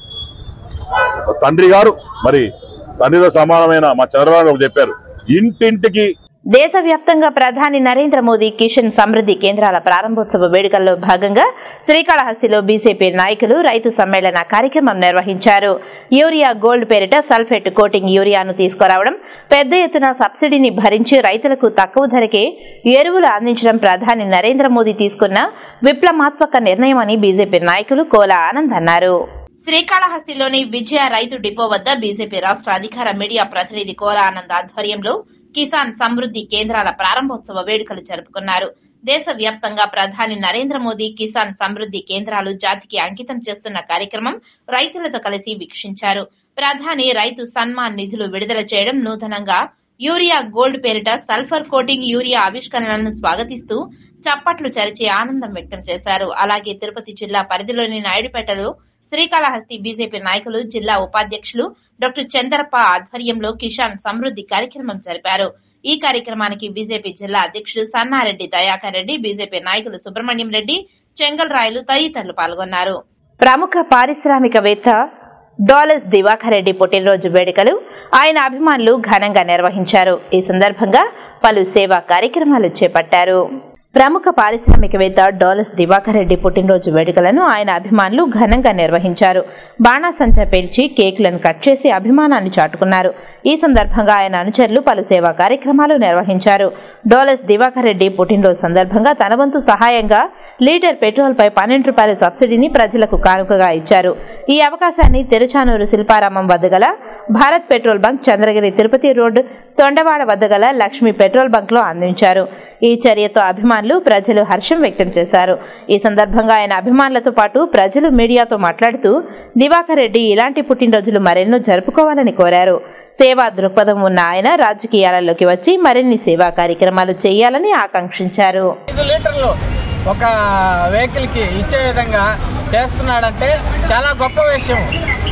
తండ్రి గారు మరి తండ్రితో సమానమైన మా చంద్రబాబు గారు చెప్పారు ఇంటింటికి
దేశవ్యాప్తంగా ప్రధాని నరేంద్ర మోదీ కిషన్ సమృద్ధి కేంద్రాల ప్రారంభోత్సవ వేడుకల్లో భాగంగా శ్రీకాళహస్తిలో బీజేపీ నాయకులు రైతు సమ్మేళన కార్యక్రమం నిర్వహించారు యూరియా గోల్డ్ పేరిట సల్ఫేట్ కోటింగ్ యూరియాను తీసుకురావడం పెద్ద ఎత్తున సబ్సిడీని భరించి రైతులకు తక్కువ ధరకే ఎరువులు అందించడం ప్రధాని నరేంద్ర మోదీ తీసుకున్న విప్లవాత్మక నిర్ణయమని బీజేపీ నాయకులు కోల ఆనంద్ అన్నారు శ్రీకాళహస్తిలోని విజయ రైతు డిపో వద్ద బీజేపీ రాష్ట్ర అధికార మీడియా ప్రతినిధి కోల ఆనంద్ ఆధ్వర్యంలో కిసాన్ సమృద్ధి కేంద్రాల ప్రారంభోత్సవ వేడుకలు జరుపుకున్నారు దేశవ్యాప్తంగా ప్రధాని నరేంద్ర మోదీ కిసాన్ సమృద్ధి కేంద్రాలు జాతికి అంకితం చేస్తున్న కార్యక్రమం రైతులతో కలిసి వీక్షించారు ప్రధాని రైతు సన్మాన్ నిధులు విడుదల చేయడం నూతనంగా యూరియా గోల్డ్ పేరిట సల్ఫర్ కోటింగ్ యూరియా ఆవిష్కరణలను స్వాగతిస్తూ చప్పట్లు చరిచి ఆనందం వ్యక్తం చేశారు అలాగే తిరుపతి జిల్లా పరిధిలోని నాయుడుపేటలో శ్రీకాళహస్తి బీజేపీ నాయకులు జిల్లా ఉపాధ్యక్షులు డాక్టర్ చంద్రప్ప ఆధ్వర్యంలో కిషాన్ సమృద్ధి కార్యక్రమం జరిపారు ఈ కార్యక్రమానికి బీజేపీ జిల్లా అధ్యక్షుడు సన్నారెడ్డి దయాకర్ రెడ్డి బీజేపీ నాయకులు సుబ్రహ్మణ్యం రెడ్డి చెంగల్ రాయలు తదితరులు పాల్గొన్నారు ప్రముఖ పారిశ్రామికవేత్త డాలస్ దివాకర్ రెడ్డి పుట్టినరోజు వేడుకలు ఆయన అభిమానులు ఘనంగా నిర్వహించారు ఈ సందర్భంగా పలు సేవా కార్యక్రమాలు చేపట్టారు ప్రముఖ పారిశ్రామికవేత్త డాలస్ దివాకర్ రెడ్డి పుట్టినరోజు వేడుకలను ఆయన అభిమానులు ఘనంగా నిర్వహించారు బాణాసంచా పేల్చి కేకులను కట్ చేసి అభిమానాన్ని చాటుకున్నారు ఈ సందర్భంగా ఆయన అనుచరులు పలు సేవా కార్యక్రమాలు నిర్వహించారు డాలస్ దివాకర్ రెడ్డి పుట్టినరోజు సందర్భంగా తన వంతు సహాయంగా లీటర్ పెట్రోల్ పై పన్నెండు రూపాయల సబ్సిడీని ప్రజలకు కానుకగా ఇచ్చారు ఈ అవకాశాన్ని తిరుచానూరు శిల్పారామం వద్ద గల Bharat petrol bunk Chandragiri Tirupati road Tondavada వద్ద గల లక్ష్మీ పెట్రోల్ బంక్ లో అందించారు ఈ చర్యతో అభిమానులు ప్రజలు హర్షం వ్యక్తం చేశారు ఈ సందర్భంగా ఆయన అభిమానులతో పాటు ప్రజలు మీడియాతో మాట్లాడుతూ దివాకర్ రెడ్డి ఇలాంటి పుట్టినరోజులు మరెన్నో జరుపుకోవాలని కోరారు సేవా దృక్పథం ఉన్న ఆయన రాజకీయాలలోకి వచ్చి మరిన్ని సేవా కార్యక్రమాలు చేయాలని ఆకాంక్షించారు
ఐదు లీటర్లు ఒక వెహికల్కి ఇచ్చే విధంగా చేస్తున్నాడంటే చాలా గొప్ప విషయం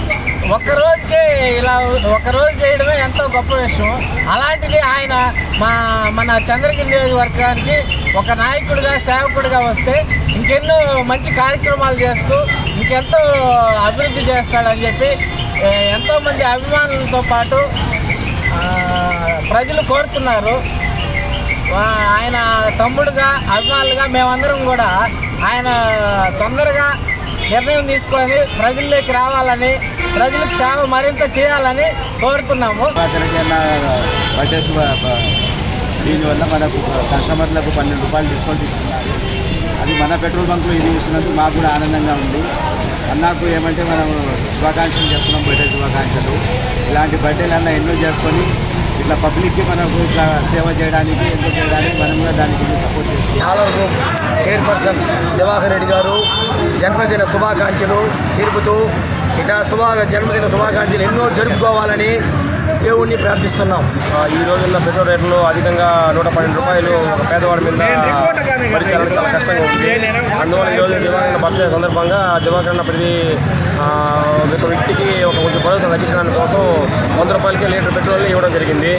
ఒక్క రోజుకి ఇలా ఒక రోజు చేయడమే ఎంతో గొప్ప విషయం అలాంటిది ఆయన మా మన చంద్రగిరి నియోజకవర్గానికి ఒక నాయకుడిగా సేవకుడిగా వస్తే ఇంకెన్నో మంచి కార్యక్రమాలు చేస్తూ ఇంకెంతో అభివృద్ధి చేస్తాడని చెప్పి ఏ, ఎంతోమంది అభిమానులతో పాటు ఆ, ప్రజలు కోరుతున్నారు వా- ఆయన తమ్ముడుగా అభిమానులుగా మేమందరం కూడా ఆయన తొందరగా నిర్ణయం తీసుకొని ప్రజల్లోకి రావాలని ప్రజలకు సేవ మరింత చేయాలని కోరుతున్నాము
బడ్జెట్ దీనివల్ల మనకు కస్టమర్లకు పన్నెండు రూపాయలు డిస్కౌంట్ ఇస్తున్నారు అది మన పెట్రోల్ బంక్లో ఇది ఇస్తున్నందుకు మాకు కూడా ఆనందంగా ఉంది అన్నాకు ఏమంటే మనం శుభాకాంక్షలు చెప్తున్నాం బర్త్డే శుభాకాంక్షలు ఇలాంటి బర్త్డేలన్నా ఎన్నో జరుపుకొని ఇట్లా పబ్లిక్కి మనకు ఇట్లా సేవ చేయడానికి ఎంతో చేయడానికి మనం కూడా దానికి సపోర్ట్ చేస్తాం
ఆలయ గ్రూప్ చైర్పర్సన్ దివాకర్ రెడ్డి గారు జన్మదిన శుభాకాంక్షలు తెలుపుతూ ఇట్లా శుభా జన్మదిన శుభాకాంక్షలు ఎన్నో జరుపుకోవాలని దేవుణ్ణి ప్రార్థిస్తున్నాం
ఈ రోజున్న పెట్రోల్ రేట్లు అధికంగా నూట పన్నెండు రూపాయలు ఒక పేదవాడి మీద భరించాలని చాలా కష్టంగా ఉంది అందువల్ల ఈరోజు దివాకరణ బర్త్డే సందర్భంగా దివాకరణ ప్రతి ఆ, ఒక వ్యక్తికి ఒక కొంచెం భరోసా తగ్గించడానికి కోసం వంద రూపాయలకి లీటర్ పెట్రోల్ ఇవ్వడం జరిగింది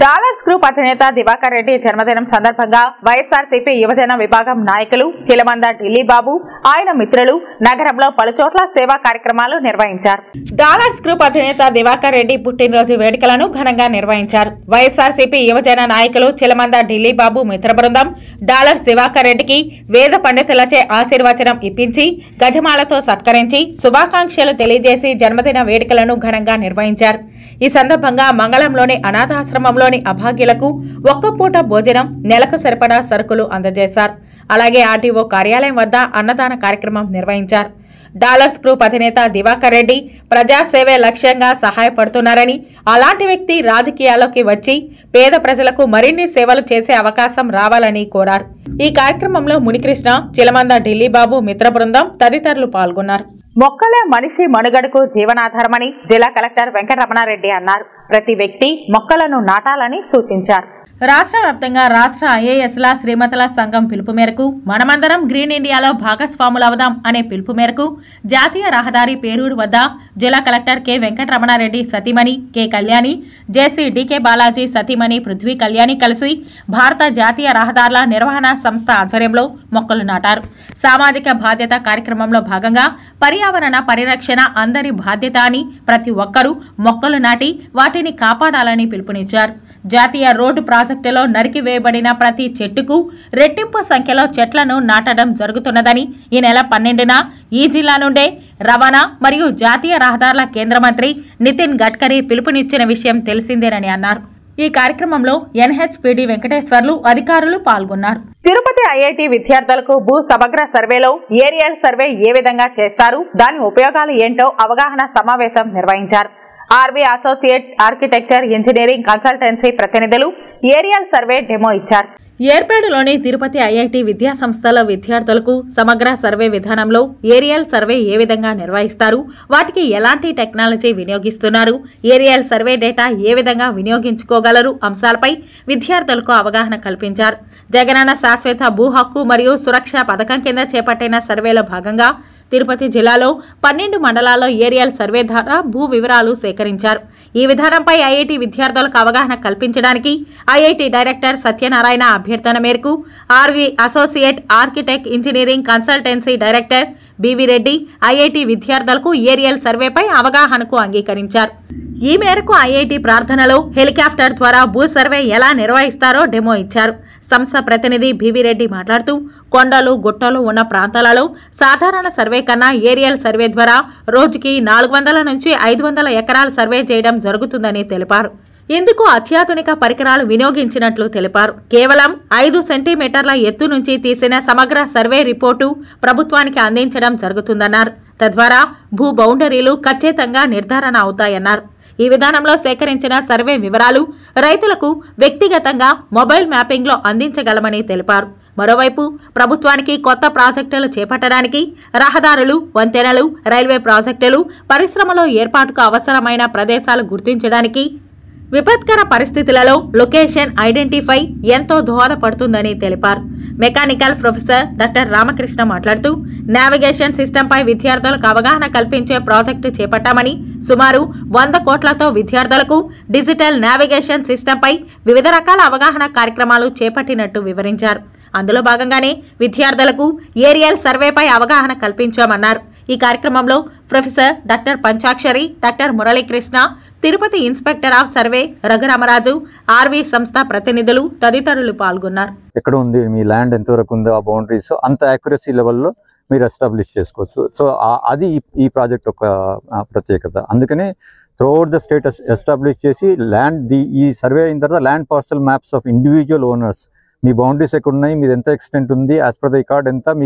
డాలర్స్ గ్రూప్ అధినేత దివాకర్ రెడ్డి జన్మదినం సందర్భంగా వైఎస్ఆర్సీపీ యువజన విభాగం నాయకులు చిలమంద ఢిల్లీ బాబు ఆయన మిత్రులు నగరంలో పలుచోట్ల సేవా కార్యక్రమాలు నిర్వహించారు డాలర్స్ గ్రూప్ అధినేత దివాకర్ రెడ్డి పుట్టినరోజు వేడుకలను ఘనంగా నిర్వహించారు వైఎస్ఆర్సీపీ యువజన నాయకులు చిలమంద ఢిల్లీ బాబు మిత్ర బృందం డాలర్స్ దివాకర్ రెడ్డికి వేద పండితులచే ఆశీర్వచనం ఇప్పించి గజమాలతో సత్కరించి శుభాకాంక్షలు తెలియజేసి జన్మదిన వేడుకలను ఘనంగా నిర్వహించారు ఈ సందర్భంగా మంగళంలోని అనాథాశ్రమంలోని అభాగ్యులకు ఒక్క పూట భోజనం నెలకు సరిపడా సరుకులు అందజేశారు అలాగే ఆర్టీఓ కార్యాలయం వద్ద అన్నదాన కార్యక్రమం నిర్వహించారు డాలర్స్ గ్రూప్ అధినేత దివాకర్ రెడ్డి ప్రజాసేవే లక్ష్యంగా సహాయపడుతున్నారని అలాంటి వ్యక్తి రాజకీయాల్లోకి వచ్చి పేద ప్రజలకు మరిన్ని సేవలు చేసే అవకాశం రావాలని కోరారు ఈ కార్యక్రమంలో మునికృష్ణ చిలమంద ఢిల్లీ బాబు మిత్ర బృందం తదితరులు పాల్గొన్నారు మొక్కలే మనిషి మనుగడకు జీవనాధారమని జిల్లా కలెక్టర్ వెంకటరమణారెడ్డి అన్నారు ప్రతి వ్యక్తి మొక్కలను నాటాలని సూచించారు రాష్ట్ర వ్యాప్తంగా రాష్ట్ర ఐఏఎస్ల శ్రీమతుల సంఘం పిలుపు మేరకు మనమందరం గ్రీన్ ఇండియాలో భాగస్వాములవుదాం అనే పిలుపు మేరకు జాతీయ రహదారి పేరూరు వద్ద జిల్లా కలెక్టర్ కె వెంకటరమణారెడ్డి సతీమణి K Kalyani JC DK Balaji సతీమణి పృథ్వీ కళ్యాణి కలిసి భారత జాతీయ రహదారుల నిర్వహణ సంస్థ ఆధ్వర్యంలో మొక్కలు నాటారు సామాజిక బాధ్యత కార్యక్రమంలో భాగంగా పర్యావరణ పరిరక్షణ అందరి బాధ్యత అని ప్రతి ఒక్కరూ మొక్కలు నాటి వాటిని కాపాడాలని పిలుపునిచ్చారు జాతీయ రోడ్డు ప్రాజెక్టులో నరికివేయబడిన ప్రతి చెట్టుకు రెట్టింపు సంఖ్యలో చెట్లను నాటడం జరుగుతున్నదని ఈ నెల పన్నెండున ఈ జిల్లా నుండే రవాణా మరియు జాతీయ రహదారుల కేంద్ర మంత్రి నితిన్ గడ్కరీ పిలుపునిచ్చిన విషయం తెలిసిందేనని అన్నారు ఈ కార్యక్రమంలో ఎన్హెచ్పిడి వెంకటేశ్వర్లు అధికారులు పాల్గొన్నారు తిరుపతి ఐఐటి విద్యార్థులకు భూ సమగ్ర సర్వేలో ఏరియల్ సర్వే ఏ విధంగా చేస్తారు దాని ఉపయోగాలు ఏంటో అవగాహన సమావేశం నిర్వహించారు RV associate architecture engineering consultancy ప్రతినిధులు ఏరియల్ సర్వే డెమో ఇచ్చారు ఏర్పేడులోని తిరుపతి ఐఐటి విద్యా సంస్థల విద్యార్థులకు సమగ్ర సర్వే విధానంలో ఏరియల్ సర్వే ఏ విధంగా నిర్వహిస్తారు వాటికి ఎలాంటి టెక్నాలజీ వినియోగిస్తున్నారు ఏరియల్ సర్వే డేటా ఏ విధంగా వినియోగించుకోగలరు అంశాలపై విద్యార్థులకు అవగాహన కల్పించారు జగనన్న శాశ్వత భూ హక్కు మరియు సురక్ష పథకం కింద చేపట్టిన సర్వేలో భాగంగా తిరుపతి జిల్లాలో పన్నెండు మండలాల్లో ఏరియల్ సర్వే ద్వారా భూ వివరాలు సేకరించారు ఈ విధానంపై ఐఐటి విద్యార్థులకు అవగాహన కల్పించడానికి ఐఐటి డైరెక్టర్ సత్యనారాయణ అభ్యర్థన మేరకు RV associate architect engineering consultancy director BV Reddy IIT విద్యార్థులకు ఏరియల్ సర్వేపై అవగాహనకు అంగీకరించారు ఈ మేరకు ఐఐటి ప్రార్థనలో హెలికాప్టర్ ద్వారా భూ సర్వే ఎలా నిర్వహిస్తారో డెమో ఇచ్చారు సంస్థ ప్రతినిధి బివి రెడ్డి మాట్లాడుతూ కొండలు గుట్టలు ఉన్న ప్రాంతాలలో సాధారణ సర్వే కన్నా ఏరియల్ సర్వే ద్వారా రోజుకి నాలుగు వందల నుంచి ఐదు వందల ఎకరాల సర్వే చేయడం జరుగుతుందని తెలిపారు ఇందుకు అత్యాధునిక పరికరాలు వినియోగించినట్లు తెలిపారు కేవలం ఐదు సెంటీమీటర్ల ఎత్తు నుంచి తీసిన సమగ్ర సర్వే రిపోర్టు ప్రభుత్వానికి అందించడం జరుగుతుందన్నారు తద్వారా భూ బౌండరీలు ఖచ్చితంగా నిర్ధారణ అవుతాయన్నారు ఈ విధానంలో సేకరించిన సర్వే వివరాలు రైతులకు వ్యక్తిగతంగా మొబైల్ మ్యాపింగ్లో అందించగలమని తెలిపారు మరోవైపు ప్రభుత్వానికి కొత్త ప్రాజెక్టులు చేపట్టడానికి రహదారులు వంతెనలు రైల్వే ప్రాజెక్టులు పరిశ్రమలో ఏర్పాటుకు అవసరమైన ప్రదేశాలు గుర్తించడానికి విపత్కర పరిస్థితులలో లొకేషన్ ఐడెంటిఫై ఎంతో దోహదపడుతుందని తెలిపారు మెకానికల్ ప్రొఫెసర్ డాక్టర్ రామకృష్ణ మాట్లాడుతూ నావిగేషన్ సిస్టంపై విద్యార్థులకు అవగాహన కల్పించే ప్రాజెక్టు చేపట్టామని సుమారు వంద కోట్లతో విద్యార్థులకు డిజిటల్ నావిగేషన్ సిస్టంపై వివిధ రకాల అవగాహన కార్యక్రమాలు చేపట్టినట్టు వివరించారు అందులో భాగంగానే విద్యార్థులకు ఏరియల్ సర్వేపై అవగాహన కల్పించామన్నారు ఈ కార్యక్రమంలో professor doctor Panchakshari doctor Muralikrishna Tirupati inspector of survey Raghurama Raju RV సంస్థ ప్రతినిధులు తదితరులు పాల్గొన్నారు
ఎక్కడ ఉంది మీ ల్యాండ్ ఎంతవరకు ఉందో ఆ బౌండరీస్ అంత యాక్యురసీ లెవెల్లో మీరు ఎస్టాబ్లిష్ చేసుకోవచ్చు సో ఆ- అది ఈ- ఈ ప్రాజెక్ట్ ఒక ఆ, ప్రత్యేకత అందుకని త్రూఅవుట్ ద స్టేట్ ఎస్టాబ్లిష్ చేసి ల్యాండ్ ది ఈ సర్వే అయిన తర్వాత land parcel maps of individual owners మీ బౌండరీస్ ఎక్కడ ఉన్నాయి మీది ఎంత ఎక్స్టెంట్ ఉంది యాజ్ పర్ ద రికార్డ్ ఎంత మీ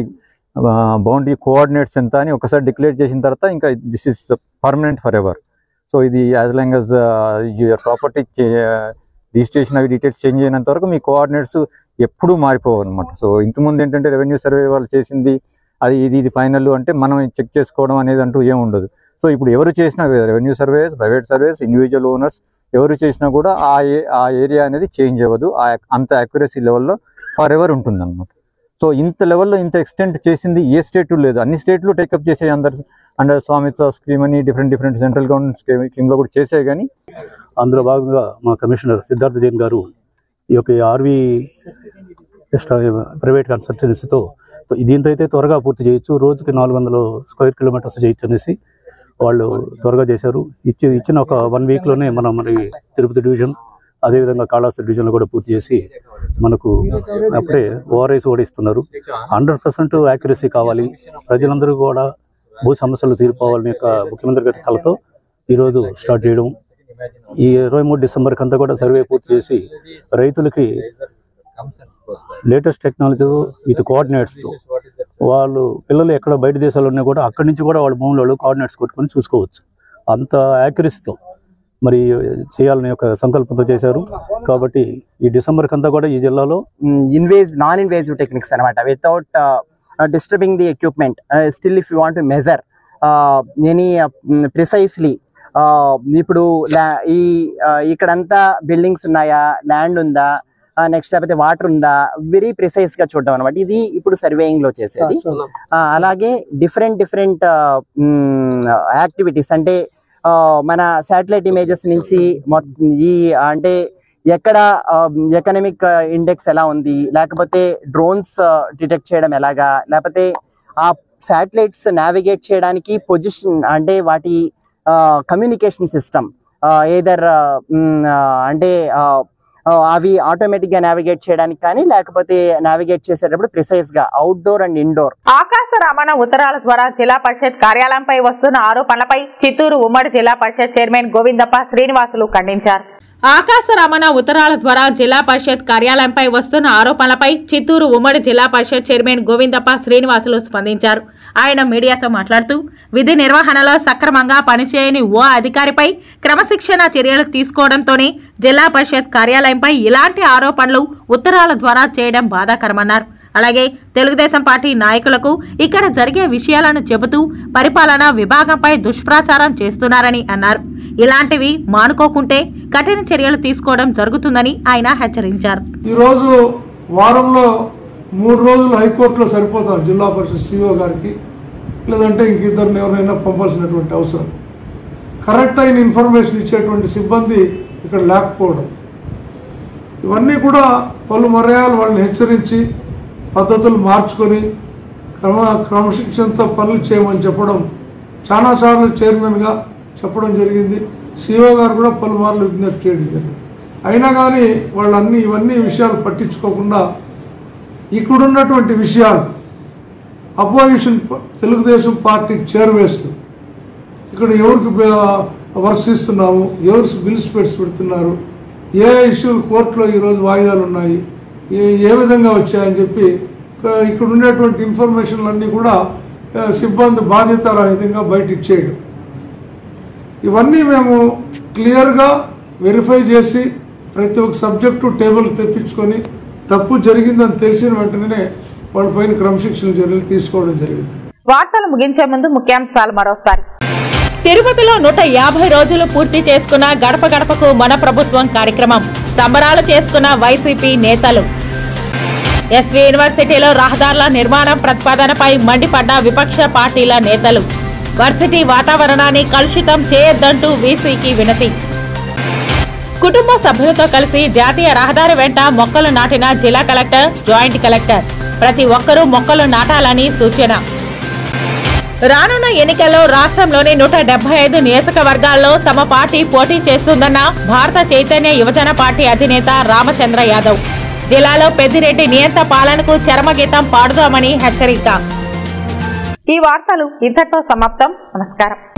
బౌండరీ కోఆర్డినేట్స్ ఎంత అని ఒకసారి డిక్లేర్ చేసిన తర్వాత ఇంకా this is permanent forever so ఇది as long as your property registration అవి డీటెయిల్స్ చేంజ్ అయినంత వరకు మీ కోఆర్డినేట్స్ ఎప్పుడూ మారిపోవు అనమాట సో ఇంతకుముందు ఏంటంటే రెవెన్యూ సర్వే వాళ్ళు చేసింది అది ఇది ఇది ఫైనల్ అంటే మనం చెక్ చేసుకోవడం అనేది అంటూ ఏం ఉండదు సో ఇప్పుడు ఎవరు చేసినా revenue surveys private surveys individual owners ఎవరు చేసినా కూడా ఆ ఏ ఆ ఏరియా అనేది చేంజ్ అవ్వదు ఆ అంత అక్యురసీ లెవెల్లో ఫర్ ఎవర్ ఉంటుంది అనమాట సో ఇంత లెవెల్లో ఇంత ఎక్స్టెంట్ చేసింది ఏ స్టేట్ లేదు అన్ని స్టేట్లు టేకప్ చేసే అందరు అండ్ స్వామిత్వ స్కీమ్ అని different different central government scheme స్కీమ్లో కూడా చేసాయి కానీ
అందులో భాగంగా మా కమిషనర్ సిద్ధార్థ జైన్ గారు ఈ యొక్క ఆర్వి ప్రైవేట్ కన్సల్టెన్సీతో దీంతో అయితే త్వరగా పూర్తి చేయొచ్చు రోజుకి నాలుగు వందల స్క్వేర్ కిలోమీటర్స్ చేయొచ్చు అనేసి వాళ్ళు త్వరగా చేశారు ఇచ్చి ఇచ్చిన ఒక వన్ వీక్లోనే మనం మరి తిరుపతి డివిజన్ అదేవిధంగా కాళహస్తి డివిజన్లో కూడా పూర్తి చేసి మనకు అప్పుడే ఓఆర్ఐస్ కూడా ఇస్తున్నారు హండ్రెడ్ పర్సెంట్ యాక్యురసీ కావాలి ప్రజలందరూ కూడా భూ సమస్యలు తీరిపోవాలని యొక్క ముఖ్యమంత్రి గారి కలతో ఈరోజు స్టార్ట్ చేయడం ఈ ఇరవై మూడు డిసెంబర్కి అంతా కూడా సర్వే పూర్తి చేసి రైతులకి లేటెస్ట్ టెక్నాలజీతో విత్ కోఆర్డినేట్స్తో వాళ్ళు పిల్లలు ఎక్కడ బయట దేశాల్లో ఉన్నా కూడా అక్కడి నుంచి కూడా వాళ్ళ భూములలో కోఆర్డినేట్స్ కొట్టుకొని చూసుకోవచ్చు అంత యాక్యురసీతో మరి చేయాలని ఒక సంకల్పంతో చేశారు కాబట్టి ఈ డిసెంబర్కి అంతా కూడా ఈ జిల్లాలో
ఇన్వేజ్ నాన్ ఇన్వేజివ్ టెక్నిక్స్ అనమాట without disturbing the equipment still if you want measure any precisely ఇప్పుడు లా- ఈ uh, ఇక్కడంతా బిల్డింగ్స్ ఉన్నాయా ల్యాండ్ ఉందా నెక్స్ట్ లేకపోతే వాటర్ ఉందా వెరీ ప్రిసైజ్ గా చూడడం అనమాట ఇది ఇప్పుడు సర్వేయింగ్ లో చేసేది ఆ, అలాగే డిఫరెంట్ డిఫరెంట్ యాక్టివిటీస్ అంటే ఆ, మన శాటిలైట్ ఇమేజెస్ నుంచి మొత్తం ఈ అంటే ఎక్కడ ఎకనామిక్ ఇండెక్స్ ఎలా ఉంది లేకపోతే డ్రోన్స్ డిటెక్ట్ చేయడం ఎలాగా లేకపోతే ఆ శాటిలైట్స్ నావిగేట్ చేయడానికి పొజిషన్ అంటే వాటి కమ్యూనికేషన్ సిస్టమ్ ఏదర్ అంటే ఆ, ఆ, అవి ఆటోమేటిక్ గా నావిగేట్ చేయడానికి కానీ లేకపోతే నావిగేట్ చేసేటప్పుడు ప్రిసైజ్ గా అవుట్డోర్ అండ్ ఇండోర్
ఆకాశ రమణ ఉత్తరాల ద్వారా జిల్లా పరిషత్ కార్యాలయంపై వస్తున్న ఆరోపణలపై చిత్తూరు ఉమ్మడి జిల్లా పరిషత్ చైర్మన్ గోవిందప్ప శ్రీనివాసులు ఖండించారు
ఆకాశ రమణ ఉత్తరాల ద్వారా జిల్లా పరిషత్ కార్యాలయంపై వస్తున్న ఆరోపణలపై చిత్తూరు ఉమ్మడి జిల్లా పరిషత్ చైర్మన్ గోవిందప్ప శ్రీనివాసులు స్పందించారు ఆయన మీడియాతో మాట్లాడుతూ విధి నిర్వహణలో సక్రమంగా పనిచేయని ఓ అధికారిపై క్రమశిక్షణ చర్యలు తీసుకోవడంతోనే జిల్లా పరిషత్ కార్యాలయంపై ఇలాంటి ఆరోపణలు ఉత్తరాల ద్వారా చేయడం బాధాకరమన్నారు అలాగే తెలుగుదేశం పార్టీ నాయకులకు ఇక్కడ జరిగే విషయాలను చెబుతూ పరిపాలనా విభాగంపై దుష్ప్రచారం చేస్తున్నారని అన్నారు ఇలాంటివి మానుకోకుంటే కఠిన చర్యలు తీసుకోవడం జరుగుతుందని ఆయన హెచ్చరించారు
ఈరోజు వారంలో మూడు రోజులు హైకోర్టులో సరిపోతాం జిల్లా పరిషత్ సిఇఓ గారికి లేదంటే ఇంక ఇద్దరిని ఎవరైనా పంపాల్సినటువంటి అవసరం కరెక్ట్ అయిన ఇన్ఫర్మేషన్ ఇచ్చేటువంటి సిబ్బంది ఇక్కడ లేకపోవడం ఇవన్నీ కూడా పలు మర్యాలు వాళ్ళని హెచ్చరించి పద్ధతులు మార్చుకొని క్రమ క్రమశిక్షణతో పనులు చేయమని చెప్పడం చాలాసార్లు చైర్మన్గా చెప్పడం జరిగింది సిఇఓ గారు కూడా పలుమార్లు విజ్ఞప్తి చేయడం జరిగింది అయినా కానీ వాళ్ళన్ని ఇవన్నీ విషయాలు పట్టించుకోకుండా ఇక్కడున్నటువంటి విషయాలు అపోజిషన్ ప- తెలుగుదేశం పార్టీకి చేరవేస్తూ ఇక్కడ ఎవరికి బ- వర్క్స్ ఇస్తున్నాము ఎవరు బిల్స్ పెట్టి పెడుతున్నారు ఏ ఇష్యూలు కోర్టులో ఈరోజు వాయిదాలు ఉన్నాయి ఏ ఏ విధంగా వచ్చాయని చెప్పి ఆ, ఇక్కడ ఉండేటువంటి ఇన్ఫర్మేషన్లన్నీ కూడా ఆ, సిబ్బంది బాధ్యతారహితంగా బయట ఇచ్చేయడం ఇవన్నీ మేము క్లియర్గా వెరిఫై చేసి ప్రతి ఒక్క సబ్జెక్టు టేబుల్ తెప్పించుకొని తప్పు జరిగిందని తెలిసిన వెంటనే వాళ్ళపైన క్రమశిక్షణ చర్యలు తీసుకోవడం జరిగింది
వార్తలు ముగించే ముందు ముఖ్యాంశాలు మరోసారి
తిరుపతిలో నూట యాభై రోజులు పూర్తి చేసుకున్న గడప గడపకు మన ప్రభుత్వం కార్యక్రమం సంబరాలు చేసుకున్న వైసీపీ నేతలు ఎస్వి యూనివర్సిటీలో రహదారుల నిర్మాణం ప్రతిపాదనపై మండిపడ్డ విపక్ష పార్టీల నేతలు వర్సిటీ వాతావరణాన్ని కలుషితం చేయొద్దంటూ వీసీకి వినతి కుటుంబ సభ్యులతో కలిసి జాతీయ రహదారి వెంట మొక్కలు నాటిన జిల్లా కలెక్టర్ జాయింట్ కలెక్టర్ ప్రతి ఒక్కరూ మొక్కలు నాటాలని సూచన రానున్న ఎన్నికల్లో రాష్ట్రంలోని నూట డెబ్బై ఐదు నియోజకవర్గాల్లో తమ పార్టీ పోటీ చేస్తుందన్న భారత చైతన్య యువజన పార్టీ అధినేత రామచంద్ర యాదవ్ జిల్లాలో పెద్దిరెడ్డి నియంత పాలనకు చరమగీతం పాడుదామని హెచ్చరిక
ఈ వార్తలు ఇంతటితో సమాప్తం నమస్కారం